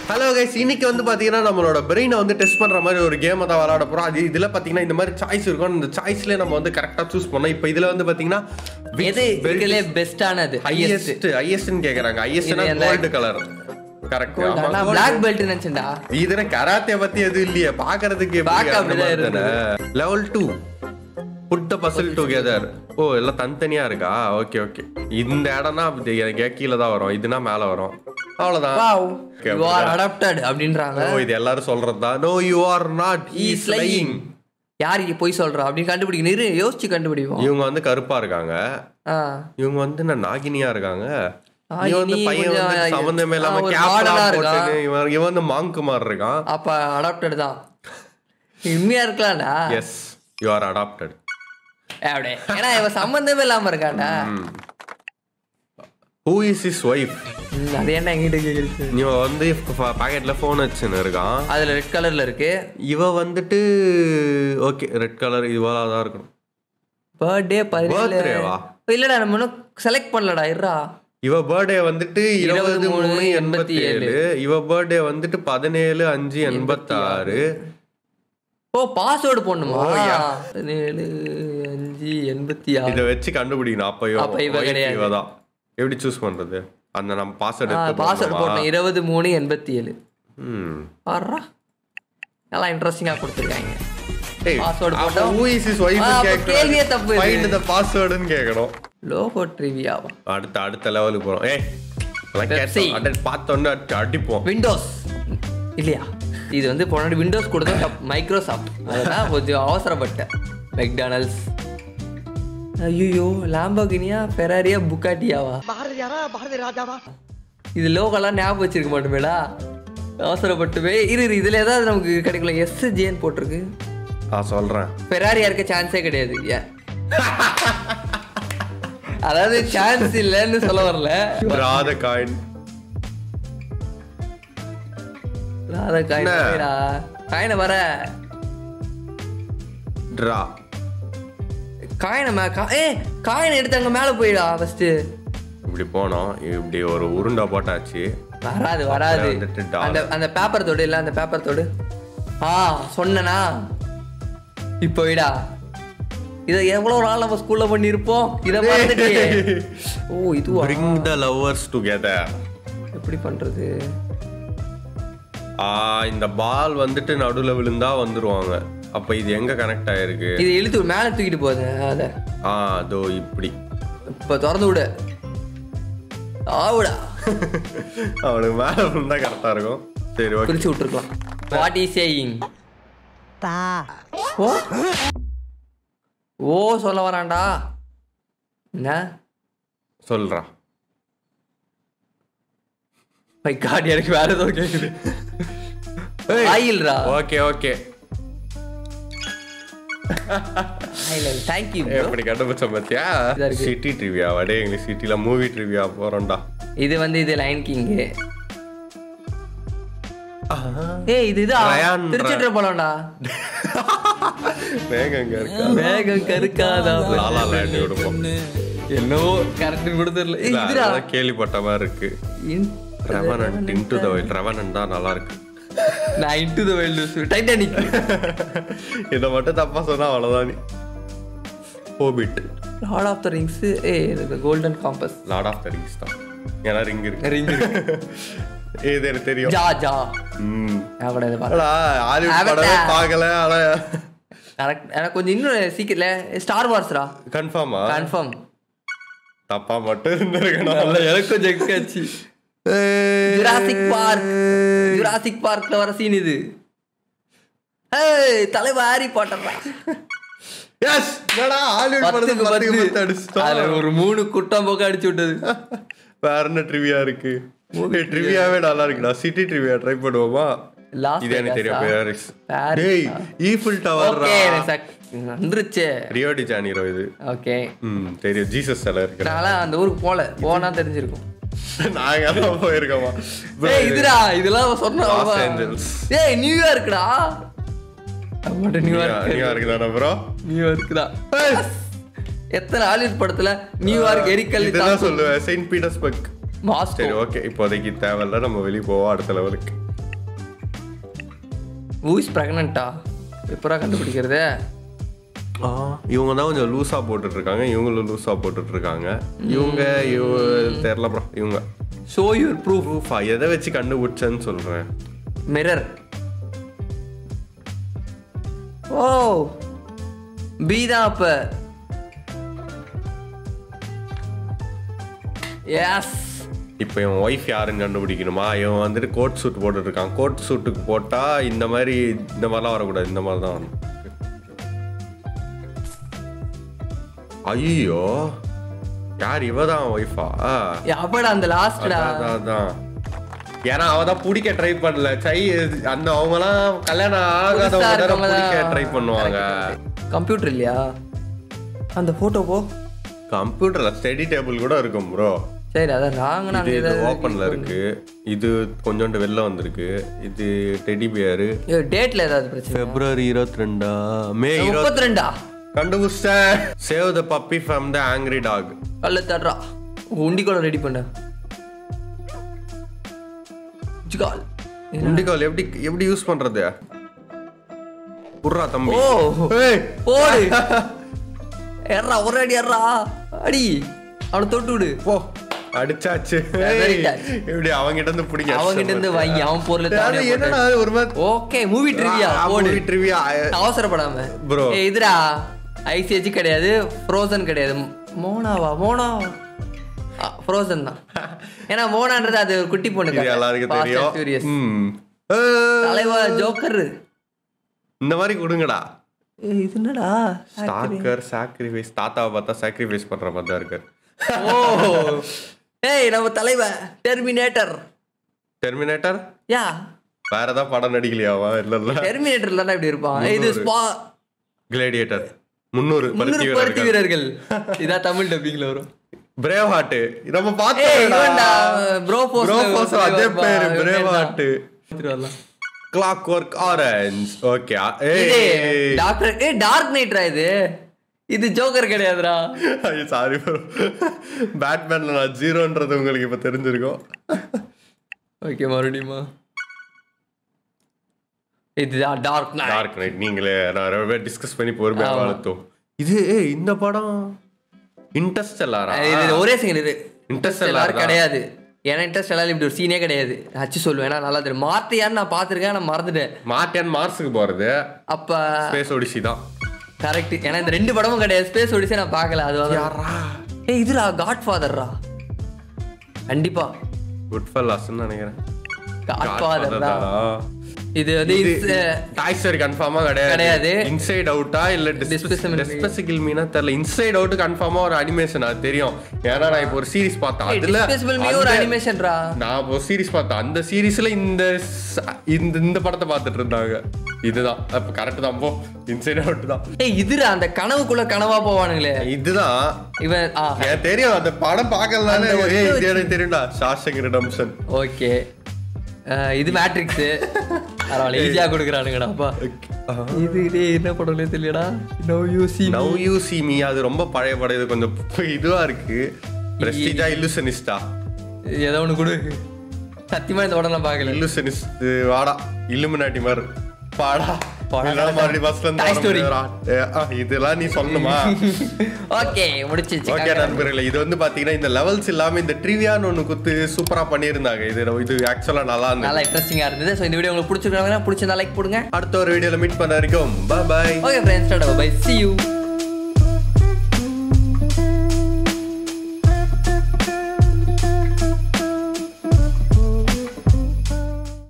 Hello guys இன்னைக்கு வந்து பாத்தீங்கன்னா நம்மளோட பிரெயினை வந்து டெஸ்ட் பண்ற மாதிரி ஒரு கேமை தான் விளையாட போறோம் அது இதுல பாத்தீங்கன்னா இந்த மாதிரி சாய்ஸ் இருக்கும் இந்த சாய்ஸ்ல நம்ம வந்து கரெக்டா சூஸ் பண்ணோம் இப்போ இதுல வந்து பாத்தீங்கன்னா எது இருக்கிறதுலே பெஸ்டானது ஹையஸ்ட் ஹையஸ்ட் ஹையஸ்ட்னு கேக்குறாங்க ஹையஸ்ட்னா இது என்ன? கோல்டு கலர் கரெக்ட் ஆமா பிளாக் பெல்ட் நினைச்சேன்டா இதுல கராத்தே பத்தி எதுவும் இல்லையே பாக்குறதுக்கு பார்க்க அப்படிதான் level two put the puzzle together oh எல்லாம் தனித்தனியா இருக்கா ஓகே ஓகே இந்த இடம்னா அப்படி எனக்கு கீழே தான் வரும் இதுனா மேல வரும் அவ்வளவுதான் wow Okay, you are adopted அப்படின்றாங்க ஓ இது எல்லாரும் சொல்றது தான் no you are not is lying யார் இங்க போய் சொல்றா அப்படின்னு கண்டுபிடிக்கணும் இரு யோசிச்சு கண்டுபிடிப்போம் இவங்க வந்து கருப்பா இருக்காங்க ஆ இவங்க வந்து என்ன நாகினியா இருக்காங்க ஆ, இவன் வந்து இனி பையன் வந்து கொஞ்சம் சம்பந்தமே ஆ, இல்லாம ஒரு கேப்லாம் modern ஆ இருக்கான். போட்டுன்னு இவன் இவன் வந்து மாங்கு மாதிரி இருக்கான் அப்ப அடாப்டட் தான் உண்மையா இருக்கலாம்டா எஸ் யூ ஆர் அடாப்டட் அப்படியே ஏன்னா இவன் சம்பந்தமே இல்லாம இருக்கான்டா ஹூ இஸ் இஸ் ஒய்ஃப் ம், அது என்ன எங்கிட்ட கேக்குறது இவன் வந்து பாக்கெட்ல போன் வச்சுன்னு இருக்கான் அதுல ரெட் கலர்ல இருக்கு இவ வந்துட்டு ஓகே ரெட் கலர் இதுவா தான் இருக்கணும் பர்த்டே பதினேழு Birthday-வா? இல்லடா நம்ம இன்னும் செலக்ட் பண்ணலடா இருடா இவ பர்த்டே வந்துட்டு இருபது மூணு எண்பத்தி ஏழு இவ பர்த்டே வந்துட்டு பதினேழு அஞ்சு எண்பத்தாறு ஓ பாஸ்வேர்டு போடணுமா Oh, yeah. பதினேழு அஞ்சு எண்பத்தி ஆறு இத வச்சு கண்டுபிடிக்கணும் அப்ப இவ அப்ப இவ wife கிடையாது. இவ தான் எப்படி சூஸ் பண்றது அந்த நம்ம பாஸ்வேர்டு பாஸ்வேர்டு போடணும் இருபது மூணு எண்பத்தி ஏழு ம் பாடுறா நல்லா இன்ட்ரெஸ்டிங்கா கொடுத்துருக்காங்க ஏய், Password அப்ப போட்டோம். who is his wife ஆ, ன்னு அப்ப கேட்கக்கூடாது. கேள்வியே தப்பு இது. Find the password-ன்னு கேட்கணும் லோகோ ட்ரிவியாவா அடுத்த அடுத்த லெவலுக்கு போறோம் ஏய் அதெல்லாம் Pepsi. கேட்டோம் அட பார்த்தோன்னே அடி- அடிப்போம் விண்டோஸ் இல்லையா இது வந்து போனாடி விண்டோஸ் கொடுத்தா மைக்ரோசாஃப்ட் அதுதான் கொஞ்சம் அவசரப்பட்டேன் மெக்டானல்ட்ஸ் ஐயோ லாம்போகினியா ஃபெராரியா புக்காட்டியாவா இது லோகெல்லாம் ஞாபகம் வச்சிருக்க மாட்டோமேடா அவசரப்பட்டுவே இரு இரு இதுல ஏதாவது நமக்கு கிடைக்கல எஸ் ஜேன்னு போட்டிருக்கு நான் சொல்றேன் ஃபெராரியா இருக்க சான்ஸே கிடையாது ஏன் அதாவது சான்ஸ் இல்லைன்னு சொல்ல வரல ராத காயின் ராதா காயினா என்ன? காயினை வர ட்ரா காயினை மே கா ஏ காயினை எடுத்து அங்க மேல போயிடா ஃபர்ஸ்ட் இப்படி போனோம் இப்படி ஒரு உருண்டை போட்டாச்சு வராது வராது அப்புறம் வந்துட்டு dollar. அந்த அந்த பேப்பர் தொடு இல்ல அந்த பேப்பர் தொடு ஆ சொன்னனா இப்போ விடா இதை எவ்வளவு நாள் நம்ம ஸ்கூல்ல பண்ணியிருப்போம் இதை மறந்துட்டியே ஓ இதுவா பிரிங் த லவ்வர்ஸ் டுகெதர் எப்படி பண்றது ஆ இந்த பால் வந்துட்டு நடுவுல விழுந்தா வந்துருவாங்க அப்ப இது எங்க கனெக்ட் ஆயிருக்கு இது இழுத்து மேல தூக்கிட்டு போகுது அத ஆ அதோ இப்படி இப்ப திறந்து விடு ஆவுடா அவனுக்கு மேல விழுந்தா கரெக்டா இருக்கும் சரி ஓகே பிரிச்சு விட்டுருக்கலாம் what is saying oh oh சொல்ல வரான்டா என்ன சொல்றா மை காட் எனக்கு வேற ஏதோ கேக்குது ஆயில்ரா okay okay oil thank you எப்படி கண்டுபிடிச்ச பாத்தியா இதா இருக்கு. சிட்டி ட்ரிவியா வடே எங்களுக்கு சிட்டில மூவி ட்ரிவியா போறோம்டா இது வந்து இது லைன் கிங் ஏய் இது இதா Ryan திருச்சிட்டு போலாம்டா வேகம் இங்க இருக்கா வேகம் கருக்காதா லாலா லேண்ட் விடுப்போம் என்னவோ கரெக்ட் கூட தெரியல ஏய், இல்ல, இதுடா அதெல்லாம் கேள்விப்பட்ட மாதிரி இருக்கு In- Revenant into the Wild Revenant தான் நல்லா இருக்கு நான் இன்டு த வைல்ட் டைட்டானிக் இதை மட்டும் தப்பா சொன்னா அவ்வளவுதான் நீ Hobbit Lord of the Rings a Golden Compass Lord of the Rings தான் ஏன்னா ரிங் இருக்கு ரிங் இது எனக்கு தெரியும் ஜா ஜா ம் நான் கூட இதை பார்த்தேன் அடா, ஹாலிவுட் Avatar. படமே பார்க்கல ஆனா கரெக்ட் எனக்கு கொஞ்சம் இன்னும் சீக்கிரல ஸ்டார் வார்ஸ்ரா கன்ஃபார்மா கன்ஃபார்ம் தப்பா மட்டும் இருந்திருக்கணும் எனக்கு கொஞ்சம் எக்காச்சு ஜுராசிக் பார்க் ஜுராசிக் பார்க்ல வர சீன் இது ஏய் தலைவர் ஹாரி பாட்டர்ரா எஸ் என்னடா ஹாலிவுட் படத்துக்கு பத்துக்கு பத்துக்கு பத்து பத்து அடிச்சிட்டோம் அதுல ஒரு மூணு குட்டம் போக்க அடிச்சு விட்டது வேற என்ன ட்ரிவியா இருக்கு ட்ரிவியாவே நல்லா இருக்குடா சிட்டி ட்ரிவியா ட்ரை பண்ணுவோமா லாஸ்ட் இது எனக்கு தெரியும் பாரிஸ் பாரிஸ். டேய் ஈஃபில் டவர் ஓகே வந்துருச்சு ரியோ டி ஜானிரோ இது ஓகே ம் தெரியும் ஜீசஸ் சிலை இருக்கு நான்லாம் அந்த ஊருக்கு போல போனா தெரிஞ்சிருக்கும் நாங்க எல்லாம் போயிருக்கோமா ஏய் இதுடா இதெல்லாம் சொன்ன Los Angeles. ஏய் நியூயார்க்டா மட்டும் நியூயார்க் நியூயார்க் தானே ப்ரோ நியூயார்க் தான் எத்தனை ஹாலிவுட் படத்துல நியூயார்க் எரிக்கல் இதுதான் சொல்லுவேன் செயின்ட் பீட்டர்ஸ்பர்க் மாஸ்கோ சரி ஓகே இப்போதைக்கு தேவையில்ல நம்ம வெளியே போவோம் அடுத்த லெவலுக்கு ஊஸ் ப்ரெக்னெண்ட்டா எப்பரா கண்டுபிடிக்கிறது ஆ இவங்க தான் கொஞ்சம் லூஸா போட்டுட்டு இருக்காங்க இவங்களும் லூஸா போட்டுட்டு இருக்காங்க இவங்க இவங்க தெரியல ப்ரோ இவங்க ஷோ யுவர் ப்ரூஃப் ப்ரூஃபா எதை வச்சு கண்டுபிடிச்சேன்னு சொல்றேன் மிரர் ஓ பி தான் அப்ப எஸ் இப்போ இவன் ஒய்ஃப் யாருன்னு கண்டுபிடிக்கணுமா இவன் வந்துட்டு கோட் சூட் போட்டுட்டு இருக்கான் கோட் சூட்டுக்கு போட்டா இந்த மாதிரி இந்த மாதிரிலாம் வரக்கூடாது இந்த மாதிரி தான் வரணும் ஐயோ யார் இவ தான் ஒய்ஃபா அப்படா அந்த லாஸ்டா அதான் அதான் ஏன்னா அவ தான் பிடிக்க ட்ரை பண்ணல சை அந்த அவங்கலாம் கல்யாணம் ஆகாதவங்க தானே பிடிக்க ட்ரை பண்ணுவாங்க கம்ப்யூட்டர் இல்லையா அந்த போட்டோ போ கம்ப்யூட்டர்ல ஸ்டடி டேபிள் கூட இருக்கும் ப்ரோ சரி அதான் ராங்கண்ணா இது இது ஓப்பன்ல இருக்கு இது கொஞ்சோண்டு வெளில வந்திருக்கு இது டெடி பியரு டேட்ல ஏதாவது பிரச்சனை பிப்ரவரி இருபத்தி ரெண்டா மே இருபத்தி முப்பத்தி ரெண்டா கண்டுபிடிச்சேன் save the puppy from the angry dog கல்ல தர்றா உண்டி கூட ரெடி பண்ண ஜிகால் உண்டிகால் எப்படி எப்படி யூஸ் பண்றது புர்ரா தம்பி ஓ ஏய் போடு ஏறா ஒரு அடி ஏறா அடி அவனை தொட்டு விடு போ அடிச்சாச்சு Very ஏய், touch. எப்படி அவங்கிட்ட இருந்து பிடிங்க அவங்கிட்ட இருந்து வாங்கி அவன் பொருள் அது என்னடா ஒரு மாதிரி ஓகே மூவி ட்ரிவியா போடு ட்ரிவியா அவசரப்படாம Bro. ஏய் இதுடா ஐசிஹெச் கிடையாது ஃப்ரோசன் கிடையாது மோனாவா மோனா ஃப்ரோசன் தான் ஏன்னா மோனான்றது அது ஒரு குட்டி பொண்ணு இது எல்லாருக்கும் தெரியும் ம். ஏ, தலைவா ஜோக்கர் இந்த மாதிரி கொடுங்கடா இது என்னடா ஸ்டாக்கர் சாக்ரிஃபைஸ் தாத்தாவை பார்த்தா சாக்ரிஃபைஸ் பண்ற மாதிரி தான் இருக்கு ஓ ஏய் நம்ம தலைவன் டெர்மினேட்டர் டெர்மினேட்டர் யா வேற ஏதாவது படம் நடிக்கலையாவா இல்ல இல்ல டெர்மினேட்டர் தானே இப்படி இருப்பான் ஏய், இது ஸ்பா கிளேடியேட்டர் முன்னூறு முன்னூறு பருத்தி பருத்தி வீரர்கள் வீரர்கள் இதான் தமிழ் டப்பிங்ல வரும் பிரேவ் ஹார்ட் நம்ம ஏய் இவன்டா பார்த்தோம் ப்ரோ போஸ் Bro Force அதே பேரு பிரேவ் ஹார்ட் வரலாம் கிளாக் ஒர்க் ஆரஞ்ச் ஓகே இது ஏய் டாக்டர் ஏ டார்க் நைட்ரா இது இது ஜோக்கர் கிடையாதுடா சாரி ப்ரோ பேட்மேன்ல நான் ஜீரோன்றது உங்களுக்கு இப்ப தெரிஞ்சிருக்கும் ஓகே மறுபடியுமா இதுதான் டார்க் நைட் டார்க் நைட் நீங்களே நான் ரொம்ப டிஸ்கஸ் பண்ணி பொறுமையா ஆமா. வளர்த்தோம் இது ஏய், இந்த படம் இன்ட்ரெஸ்டெல்லாரா இது ஒரே செகண்ட் இது Interstellar இன்ட்ரெஸ்ட் தான். கிடையாது ஏன்னா இன்ட்ரெஸ்ட் எல்லாரும் இப்படி ஒரு சீனே கிடையாது அச்சு சொல்லுவேன் ஏன்னா நல்லா தெரியும் மார்த்தியான்னு நான் பார்த்துருக்கேன் நான் மறந்துட்டேன் மார்டியன் மார்ஸுக்கு போறது அப்ப ஸ்பேஸ் ஒடிசி தான் கரெக்ட் ஏன்னா இந்த ரெண்டு படமும் கிடையாது ஸ்பேஸ் ஒடிசே நான் பார்க்கல அது வந்து ஏய் இதுடா காட் ஃபாதர்ரா கண்டிப்பா குட் ஃபெல்லாஸ்னு நினைக்கிறேன் காட் ஃபாதர்டா இது வந்து டாய் ஸ்டோரி கன்ஃபார்மா கிடையாது கிடையாது. இன்சைட் அவுட்டா இல்ல Despicable Me. டெஸ்பெசிபிள் மீனா தெரியல இன்சைட் அவுட் கன்ஃபார்மா ஒரு அனிமேஷன் அது தெரியும் ஏன்னா நான் இப்போ ஒரு சீரிஸ் பார்த்தேன் அதுல டிஸ்பிளபிள் மீ ஒரு அந்த- அனிமேஷன்ரா நான் இப்போ சீரிஸ் பார்த்தேன் அந்த சீரிஸ்ல இந்த ச- இந்த இந்த படத்தை பார்த்துட்டு இருந்தாங்க இதுதான் அப்ப கரெக்ட் தான் போ இன்சைட் அவுட் தான் ஏய் இதுடா அந்த கனவுக்குள்ள கனவா போவானுங்களே இதுதான் இவன் ஆ எனக்கு தெரியும் அந்த படம் பார்க்கலனாலே அந்த ஏய் ஒட்டு இது எனக்கு தெரியும்டா ஷாஷங் ரிடம்ஷன் ஓகே இது மேட்ரிக்ஸ் பரவாயில்ல ஈஸியா கொடுக்குறானுங்கடா அப்பா இது டேய் என்ன படம்னே தெரியலடா now you see now you see me அது ரொம்ப பழைய படம் இது கொஞ்சம் இதுவா இருக்கு பிரஸ்டீஜா இல்லுசனிஸ்டா ஏதோ ஒன்று கொடு சத்தியமா இந்த படம் நான் பார்க்கல இல்லுசனிஸ்ட் வாடா இல்லுமினாட்டி மாதிரி பாடா பாடா. இதெல்லாம் மறுபடியும் பஸ்ல Toy Story. இருந்து இதெல்லாம் நீ சொல்லணுமா ஓகே முடிச்சிச்சு ஓகே நண்பர்களே இது வந்து பாத்தீங்கன்னா இந்த லெவல்ஸ் இல்லாம இந்த ட்ரிவியான்னு ஒண்ணு குத்து சூப்பரா பண்ணியிருந்தாங்க இது இது ஆக்சுவலா நல்லா இருந்தது நல்லா இன்ட்ரெஸ்டிங்கா இருந்தது ஸோ இந்த வீடியோ உங்களுக்கு பிடிச்சிருக்காங்கன்னா பிடிச்சிருந்தா லைக் போடுங்க அடுத்த ஒரு வீடியோல மீட் பண்ண வரைக்கும் bye okay friends bye see you